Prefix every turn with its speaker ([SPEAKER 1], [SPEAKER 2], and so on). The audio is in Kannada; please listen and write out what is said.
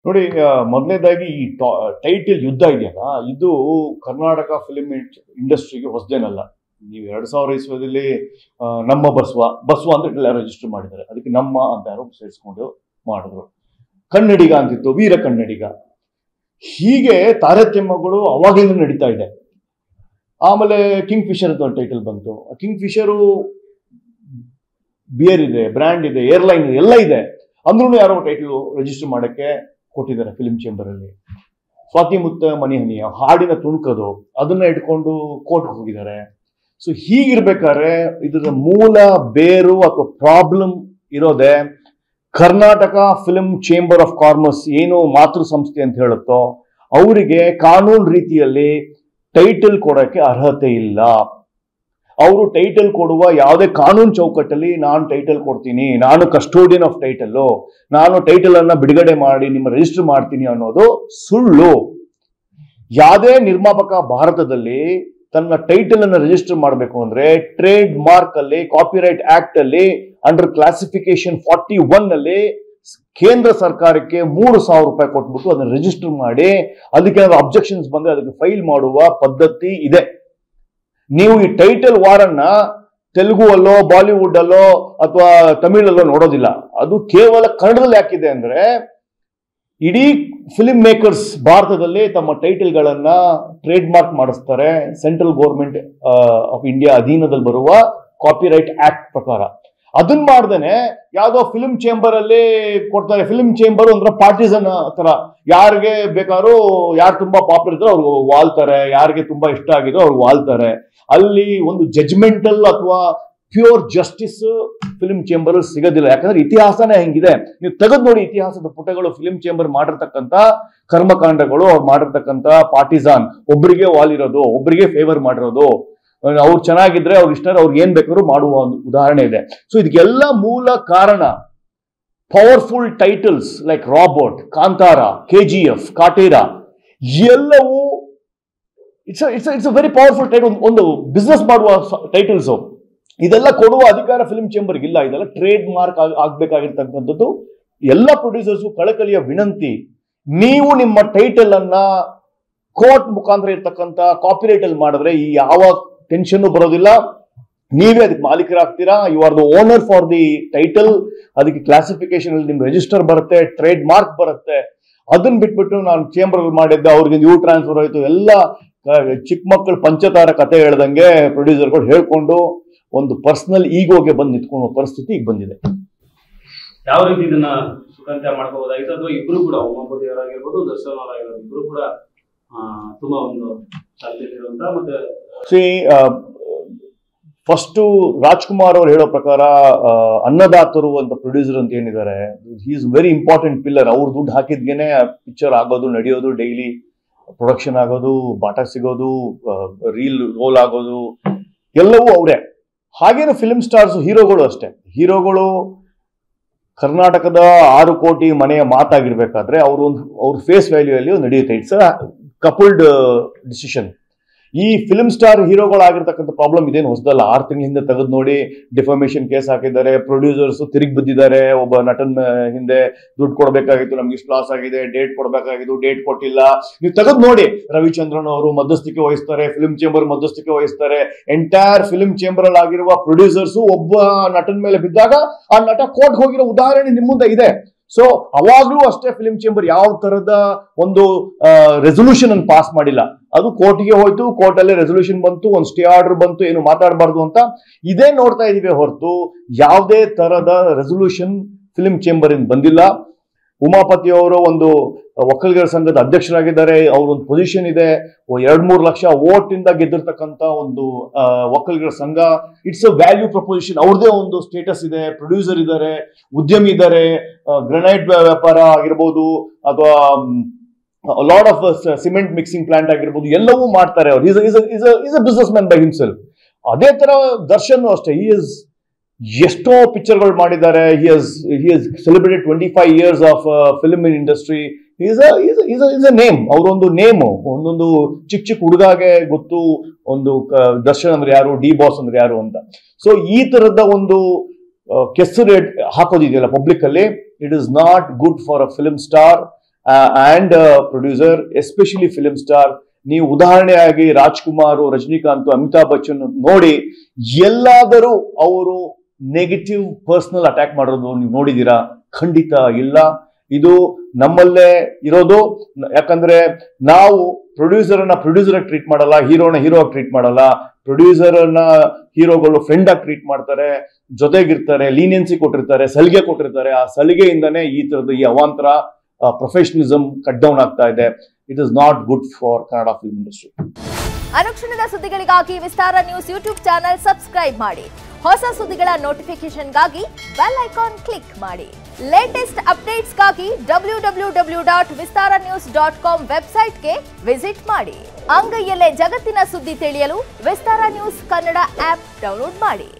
[SPEAKER 1] ನೋಡಿ ಮೊದಲನೇದಾಗಿ ಈ ಟೈಟಿಲ್ ಯುದ್ಧ ಇದೆಯಲ್ಲ ಇದು ಕರ್ನಾಟಕ ಫಿಲ್ಮ್ ಇಂಡಸ್ಟ್ರಿಗೆ ಹೊಸದೇನಲ್ಲ ನೀವು ಎರಡ್ ಸಾವಿರ ಇಸ್ವದಲ್ಲಿ ಆ, ನಮ್ಮ ಬಸವ ಬಸವ ಅಂತ ಎಲ್ಲ ರಿಜಿಸ್ಟರ್ ಮಾಡಿದ್ದಾರೆ ಅದಕ್ಕೆ ನಮ್ಮ ಅಂತ ಯಾರೋ ಸೇರಿಸ್ಕೊಂಡು ಮಾಡಿದ್ರು ಕನ್ನಡಿಗ ಅಂತಿತ್ತು ವೀರ ಕನ್ನಡಿಗ ಹೀಗೆ ತಾರತಮ್ಯಗಳು ಅವಾಗಲಿಂದ ನಡೀತಾ ಇದೆ ಆಮೇಲೆ ಕಿಂಗ್ ಫಿಶರ್ ಅಂತ ಟೈಟಲ್ ಬಂತು ಕಿಂಗ್ ಫಿಶರು ಬಿಯರ್ ಇದೆ ಬ್ರ್ಯಾಂಡ್ ಇದೆ ಏರ್ಲೈನ್ ಇದೆ ಎಲ್ಲ ಇದೆ ಅಂದ್ರೂ ಯಾರೋ ಟೈಟಲ್ ರಿಜಿಸ್ಟರ್ ಮಾಡಕ್ಕೆ ಕೊಟ್ಟಿದ್ದಾರೆ ಫಿಲ್ಮ್ ಚೇಂಬರ್ ಅಲ್ಲಿ ಸ್ವಾತಿ ಮುತ್ತ ಮಣಿಹನಿಯ ಹಾಡಿನ ತುಣುಕದು ಅದನ್ನ ಇಟ್ಕೊಂಡು ಕೋರ್ಟ್ಗೆ ಹೋಗಿದ್ದಾರೆ ಸೊ ಹೀಗಿರ್ಬೇಕಾದ್ರೆ ಇದರ ಮೂಲ ಬೇರು ಅಥವಾ ಪ್ರಾಬ್ಲಮ್ ಇರೋದೇ Karnataka film chamber of commerce ಏನು ಮಾತೃ ಸಂಸ್ಥೆ ಅಂತ ಹೇಳುತ್ತೋ ಅವರಿಗೆ ಕಾನೂನು ರೀತಿಯಲ್ಲಿ ಟೈಟಲ್ ಕೊಡಕ್ಕೆ ಅರ್ಹತೆ ಇಲ್ಲ ಅವರು ಟೈಟಲ್ ಕೊಡುವ ಯಾವುದೇ ಕಾನೂನು ಚೌಕಟ್ಟಲ್ಲಿ ನಾನು ಟೈಟಲ್ ಕೊಡ್ತೀನಿ ನಾನು ಕಸ್ಟೋಡಿಯನ್ ಆಫ್ ಟೈಟಲ್ ನಾನು ಟೈಟಲ್ ಅನ್ನ ಬಿಡುಗಡೆ ಮಾಡಿ ನಿಮ್ಮ ರಿಜಿಸ್ಟರ್ ಮಾಡ್ತೀನಿ ಅನ್ನೋದು ಸುಳ್ಳು ಯಾವುದೇ ನಿರ್ಮಾಪಕ ಭಾರತದಲ್ಲಿ ತನ್ನ ಟೈಟಲ್ ಅನ್ನು ರಿಜಿಸ್ಟರ್ ಮಾಡಬೇಕು ಅಂದ್ರೆ ಟ್ರೇಡ್ ಮಾರ್ಕ್ ಅಲ್ಲಿ ಕಾಪಿರೈಟ್ ಆಕ್ಟ್ ಅಲ್ಲಿ ಅಂಡರ್ ಕ್ಲಾಸಿಫಿಕೇಶನ್ ಫಾರ್ಟಿ ಒನ್ ಅಲ್ಲಿ ಕೇಂದ್ರ ಸರ್ಕಾರಕ್ಕೆ ಮೂರು ಸಾವಿರ ರೂಪಾಯಿ ಕೊಟ್ಬಿಟ್ಟು ಅದನ್ನ ರಿಜಿಸ್ಟರ್ ಮಾಡಿ ಅದಕ್ಕೆ ಏನಾದ್ರು ಅಬ್ಜೆಕ್ಷನ್ಸ್ ಬಂದ್ರೆ ಅದಕ್ಕೆ ಫೈಲ್ ಮಾಡುವ ಪದ್ಧತಿ ಇದೆ ನೀವು ಈ ಟೈಟಲ್ ವಾರನ್ನ ತೆಲುಗು ಅಲ್ಲೋ ಬಾಲಿವುಡ್ ಅಲ್ಲೋ ಅಥವಾ ತಮಿಳಲ್ಲೋ ನೋಡೋದಿಲ್ಲ ಅದು ಕೇವಲ ಕನ್ನಡದಲ್ಲಿ ಯಾಕಿದೆ ಅಂದ್ರೆ ಇಡೀ ಫಿಲ್ಮ್ ಮೇಕರ್ಸ್ ಭಾರತದಲ್ಲಿ ತಮ್ಮ ಟೈಟಲ್ಗಳನ್ನ ಟ್ರೇಡ್ ಮಾರ್ಕ್ ಮಾಡಿಸ್ತಾರೆ ಸೆಂಟ್ರಲ್ ಗೌರ್ಮೆಂಟ್ ಆಫ್ ಇಂಡಿಯಾ ಅಧೀನದಲ್ಲಿ ಬರುವ ಕಾಪಿರೈಟ್ ಆಕ್ಟ್ ಪ್ರಕಾರ ಅದನ್ನ ಮಾಡ್ದೇನೆ ಯಾವ್ದೋ ಫಿಲ್ಮ್ ಚೇಂಬರ್ ಅಲ್ಲಿ ಕೊಡ್ತಾರೆ ಫಿಲ್ಮ್ ಚೇಂಬರ್ ಅಂದ್ರೆ ಪಾರ್ಟಿಸನ್ ತರ ಯಾರಿಗೆ ಬೇಕಾದ್ರೂ ಯಾರು ತುಂಬಾ ಪಾಪ್ಯುಲರ್ ಇದ್ರು ಅವ್ರು ವಾಲ್ತಾರೆ ಯಾರಿಗೆ ತುಂಬಾ ಇಷ್ಟ ಆಗಿದ್ರು ಅವ್ರು ವಾಲ್ತಾರೆ ಅಲ್ಲಿ ಒಂದು ಜಜ್ಮೆಂಟಲ್ ಅಥವಾ ಪ್ಯೂರ್ ಜಸ್ಟಿಸ್ ಫಿಲ್ಮ್ ಚೇಂಬರ್ ಸಿಗೋದಿಲ್ಲ ಯಾಕಂದ್ರೆ ಇತಿಹಾಸನೇ ಹೆಂಗಿದೆ ನೀವು ತೆಗೆದು ನೋಡಿ ಇತಿಹಾಸದ ಪುಟಗಳು ಫಿಲ್ಮ್ ಚೇಂಬರ್ ಮಾಡಿರ್ತಕ್ಕಂಥ ಕರ್ಮಕಾಂಡಗಳು ಅವ್ರು ಮಾಡಿರ್ತಕ್ಕಂಥ ಪಾರ್ಟಿಸಾನ್ ಒಬ್ಬರಿಗೆ ವಾಲ್ ಇರೋದು ಒಬ್ಬರಿಗೆ ಫೇವರ್ ಮಾಡಿರೋದು ಅವ್ರು ಚೆನ್ನಾಗಿದ್ರೆ ಅವ್ರು ಇಷ್ಟ ಅವ್ರಿಗೆ ಏನ್ ಬೇಕಾದ್ರೂ ಮಾಡುವ ಒಂದು ಉದಾಹರಣೆ ಇದೆ ಸೊ ಇದಕ್ಕೆಲ್ಲ ಮೂಲ ಕಾರಣ powerful titles like Robert Kantara K G F Kaatera ಎಲ್ಲವೂ it's it's it's very powerful title ಒಂದು ಬಿಸ್ನೆಸ್ ಮಾಡುವ ಟೈಟಲ್ಸ್ ಇದೆಲ್ಲ ಕೊಡುವ ಅಧಿಕಾರ ಫಿಲ್ಮ್ ಚೇಂಬರ್ಗೆ ಇಲ್ಲ ಇದೆಲ್ಲ ಟ್ರೇಡ್ ಮಾರ್ಕ್ ಆಗ್ಬೇಕಾಗಿರ್ತಕ್ಕಂಥದ್ದು ಎಲ್ಲ ಪ್ರೊಡ್ಯೂಸರ್ಸು ಕಳಕಳಿಯ ವಿನಂತಿ ನೀವು ನಿಮ್ಮ ಟೈಟಲ್ ಅನ್ನ ಕೋರ್ಟ್ ಮುಖಾಂತರ ಇರ್ತಕ್ಕಂಥ ಕಾಪಿರೈಟ್ ಅಲ್ಲಿ ಮಾಡಿದ್ರೆ ಈ ಯಾವ ಟೆನ್ಷನ್ ಬರೋದಿಲ್ಲ ನೀವೇ ಅದಕ್ಕೆ ಮಾಲೀಕರಾಗ್ತೀರಾ you are the owner for the title ಅದಕ್ಕೆ ಕ್ಲಾಸಿಫಿಕೇಶನ್ ಅಲ್ಲಿ ನಿಮ್ ರಿಜಿಸ್ಟರ್ ಬರುತ್ತೆ ಟ್ರೇಡ್ ಮಾರ್ಕ್ ಬರುತ್ತೆ ಅದನ್ನ ಬಿಟ್ಬಿಟ್ಟು ನಾನು ಚೇಂಬರ್ ಅಲ್ಲಿ ಮಾಡಿದ್ದೆ ಅವ್ರಿಗೆ ಯೂ ಟ್ರಾನ್ಸ್ಫರ್ ಆಯ್ತು ಎಲ್ಲ ಆ, ಚಿಕ್ಕ ಮಕ್ಕಳು ಪಂಚತಾರ ಕತೆ ಹೇಳ್ದಂಗೆ ಪ್ರೊಡ್ಯೂಸರ್ಗಳು ಹೇಳ್ಕೊಂಡು ಒಂದು ಪರ್ಸನಲ್ ಈಗೋಗೆ ಬಂದು ನಿಂತ್ಕೊಳ್ಳೋ ಪರಿಸ್ಥಿತಿ ಈಗ ಬಂದಿದೆ
[SPEAKER 2] ಯಾವ ರೀತಿ ಇದನ್ನ ಸುಖಾಂತ್ಯ ಮಾಡ್ಕೋಬಹುದಾಗಿತ್ತು ಅಥವಾ ಇಬ್ರು ಕೂಡ ಉಮಾಪತಿ ಅವರಾಗಿರ್ಬೋದು ದರ್ಶನ್ ಅವರಾಗಿರ್ಬೋದು ಇಬ್ರು ಕೂಡ ಆ, ತುಂಬಾ ಒಂದು ಚಾಲ್ತಿಯಲ್ಲಿರುವಂತ ಮತ್ತೆ
[SPEAKER 1] ಸಿ ಫಸ್ಟು ರಾಜ್ಕುಮಾರ್ ಅವ್ರು ಹೇಳೋ ಪ್ರಕಾರ ಆ, ಅನ್ನದಾತರು ಅಂತ ಪ್ರೊಡ್ಯೂಸರ್ ಅಂತ ಏನಿದ್ದಾರೆ he is very important pillar ಅವ್ರು ದುಡ್ಡು ಹಾಕಿದ್ಗೇನೆ ಪಿಕ್ಚರ್ ಆಗೋದು ನಡೆಯೋದು ಡೈಲಿ ಪ್ರೊಡಕ್ಷನ್ ಆಗೋದು ಬಾಟ ಸಿಗೋದು ರೀಲ್ ರೋಲ್ ಆಗೋದು ಎಲ್ಲವೂ ಅವರೇ ಹಾಗೇನು ಫಿಲ್ಮ್ ಸ್ಟಾರ್ಸ್ ಹೀರೋಗಳು ಅಷ್ಟೇ ಹೀರೋಗಳು ಕರ್ನಾಟಕದ ಆರು ಕೋಟಿ ಮನೆಯ ಮಾತಾಗಿರ್ಬೇಕಾದ್ರೆ ಅವರು ಒಂದು ಅವ್ರ ಫೇಸ್ ವ್ಯಾಲ್ಯೂ ಅಲ್ಲಿ ನಡೆಯುತ್ತೆ ಇಟ್ಸ್ ಕಪಲ್ಡ್ ಡಿಸಿಷನ್ ಈ ಫಿಲ್ಮ್ ಸ್ಟಾರ್ ಹೀರೋಗಳಾಗಿರ್ತಕ್ಕಂಥ ಪ್ರಾಬ್ಲಮ್ ಇದೇನು ಹೊಸದಲ್ಲ ಆರು ತಿಂಗಳ ಹಿಂದೆ ತೆಗೆದು ನೋಡಿ ಡಿಫಾಮೇಶನ್ ಕೇಸ್ ಹಾಕಿದ್ದಾರೆ ಪ್ರೊಡ್ಯೂಸರ್ಸ್ ತಿರುಗಿ ಬಿದ್ದಿದ್ದಾರೆ ಒಬ್ಬ ನಟನ್ ಹಿಂದೆ ದುಡ್ಡು ಕೊಡಬೇಕಾಗಿತ್ತು ನಮ್ಗೆ ಇಷ್ಟು ಲಾಸ್ ಆಗಿದೆ ಡೇಟ್ ಕೊಡಬೇಕಾಗಿತ್ತು ಡೇಟ್ ಕೊಟ್ಟಿಲ್ಲ ನೀವು ತೆಗೆದು ನೋಡಿ ರವಿಚಂದ್ರನ್ ಅವರು ಮಧ್ಯಸ್ಥಿಕೆ ವಹಿಸ್ತಾರೆ ಫಿಲ್ಮ್ ಚೇಂಬರ್ ಮಧ್ಯಸ್ಥಿಕೆ ವಹಿಸ್ತಾರೆ ಎಂಟೈರ್ ಫಿಲ್ಮ್ ಚೇಂಬರ್ ಅಲ್ಲಿ ಆಗಿರುವ ಪ್ರೊಡ್ಯೂಸರ್ಸ್ ಒಬ್ಬ ನಟನ್ ಮೇಲೆ ಬಿದ್ದಾಗ ಆ ನಟ ಕೋರ್ಟ್ ಹೋಗಿರೋ ಉದಾಹರಣೆ ನಿಮ್ಮ ಮುಂದೆ ಇದೆ ಸೊ ಅವಾಗ್ಲೂ ಅಷ್ಟೇ ಫಿಲ್ಮ್ ಚೇಂಬರ್ ಯಾವ ತರದ ಒಂದು ರೆಸೊಲ್ಯೂಷನ್ ಅನ್ನು ಪಾಸ್ ಮಾಡಿಲ್ಲ ಅದು ಕೋರ್ಟ್ಗೆ ಹೋಯ್ತು ಕೋರ್ಟ್ ಅಲ್ಲೇ ರೆಸೊಲ್ಯೂಷನ್ ಬಂತು ಒಂದು ಸ್ಟೇ ಆರ್ಡರ್ ಬಂತು ಏನು ಮಾತಾಡಬಾರ್ದು ಅಂತ ಇದೇ ನೋಡ್ತಾ ಇದೀವಿ ಹೊರತು ಯಾವುದೇ ತರದ ರೆಸೊಲ್ಯೂಷನ್ ಫಿಲ್ಮ್ ಚೇಂಬರ್ ಇಂದ ಬಂದಿಲ್ಲ ಉಮಾಪತಿ ಅವರು ಒಂದು ಒಕ್ಕಲಿಗರ ಸಂಘದ ಅಧ್ಯಕ್ಷರಾಗಿದ್ದಾರೆ ಅವ್ರ ಒಂದು ಪೊಸಿಷನ್ ಇದೆ ಎರಡ್ ಮೂರು ಲಕ್ಷ ವೋಟ್ ಇಂದ ಗೆದ್ದಿರ್ತಕ್ಕಂತ ಒಂದು ಆ, ಒಕ್ಕಲಿಗರ ಸಂಘ ಇಟ್ಸ್ ಅ ವ್ಯಾಲ್ಯೂ ಪ್ರಪೋಸಿಷನ್ ಅವ್ರದೇ ಒಂದು ಸ್ಟೇಟಸ್ ಇದೆ ಪ್ರೊಡ್ಯೂಸರ್ ಇದ್ದಾರೆ ಉದ್ಯಮಿ ಇದ್ದಾರೆ ಗ್ರನೈಟ್ ವ್ಯಾಪಾರ ಆಗಿರ್ಬೋದು ಅಥವಾ load of cement mixing plant ಆಗಿರ್ಬೋದು ಎಲ್ಲವೂ ಮಾಡ್ತಾರೆ ಅವ್ರು is a businessman by himself ಅದೇ ತರ ದರ್ಶನ್ ಅಷ್ಟೇ ಈ ಇಸ್ ಎಷ್ಟೋ ಪಿಕ್ಚರ್ಗಳು ಮಾಡಿದ್ದಾರೆ ಹಿ has he has celebrated twenty five years of film in industry is is a name ಅವರೊಂದು ನೇಮು ಒಂದೊಂದು ಚಿಕ್ಕ ಚಿಕ್ಕ ಹುಡುಗಾಗೆ ಗೊತ್ತು ಒಂದು ಕ- ದರ್ಶನ್ ಅಂದ್ರೆ ಯಾರು ಡಿ ಬಾಸ್ ಅಂದ್ರೆ ಯಾರು ಅಂತ ಸೊ ಈ ತರದ ಒಂದು ಆ, ಕೆಸರು ಎಡ್- ಹಾಕೋದಿದೆಯಲ್ಲ ಪಬ್ಲಿಕ್ ಅಲ್ಲಿ it is not good for a film star and producer especially film star ನೀವು ಉದಾಹರಣೆಯಾಗಿ ರಾಜ್ಕುಮಾರ್ ರಜನಿಕಾಂತ್ ಅಮಿತಾಬ್ ಬಚ್ಚನ್ ನೋಡಿ ಎಲ್ಲಾದರೂ ಅವರು ನೆಗೆಟಿವ್ ಪರ್ಸನಲ್ ಅಟ್ಯಾಕ್ ಮಾಡೋದು ನೀವು ನೋಡಿದೀರಾ ಖಂಡಿತ ಇಲ್ಲ ಇದು ನಮ್ಮಲ್ಲೇ ಇರೋದು ನ- ಯಾಕಂದ್ರೆ ನಾವು ಪ್ರೊಡ್ಯೂಸರ್ ಅನ್ನ ಪ್ರೊಡ್ಯೂಸರ್ ಆಗಿ ಟ್ರೀಟ್ ಮಾಡಲ್ಲ ಹೀರೋನ ಹೀರೋ ಆಗಿ ಟ್ರೀಟ್ ಮಾಡಲ್ಲ ಪ್ರೊಡ್ಯೂಸರ್ ಅನ್ನ ಹೀರೋಗಳು ಫ್ರೆಂಡ್ ಆಗಿ ಟ್ರೀಟ್ ಮಾಡ್ತಾರೆ ಜೊತೆಗಿರ್ತಾರೆ ಲೀನಿಯನ್ಸಿ ಕೊಟ್ಟಿರ್ತಾರೆ ಸಲಿಗೆ ಕೊಟ್ಟಿರ್ತಾರೆ ಆ ಸಲಿಗೆಯಿಂದನೇ ಈ ತರದ ಈ ಅವಾಂತರ ಪ್ರೊಫೆಷನಲಿಸಮ್ ಕಟ್ ಡೌನ್ ಆಗ್ತಾ ಇದೆ it is not good for Kannada film industry
[SPEAKER 3] ಅನುಕ್ಷಣದ ಸುದ್ದಿಗಳಿಗಾಗಿ Vistara news YouTube channel subscribe ಮಾಡಿ ಹೊಸ ಸುದ್ದಿಗಳ ನೋಟಿಫಿಕೇಶನ್ಗಾಗಿ ಬೆಲ್ ಐಕಾನ್ ಕ್ಲಿಕ್ ಮಾಡಿ ಲೇಟೆಸ್ಟ್ ಅಪ್ಡೇಟ್ಸ್ಗಾಗಿ W W W dot Vistara news dot com ವೆಬ್ಸೈಟ್ಗೆ ವಿಸಿಟ್ ಮಾಡಿ ಅಂಗೈಯಲ್ಲೇ ಜಗತ್ತಿನ ಸುದ್ದಿ ತಿಳಿಯಲು Vistara news Kannada app download ಮಾಡಿ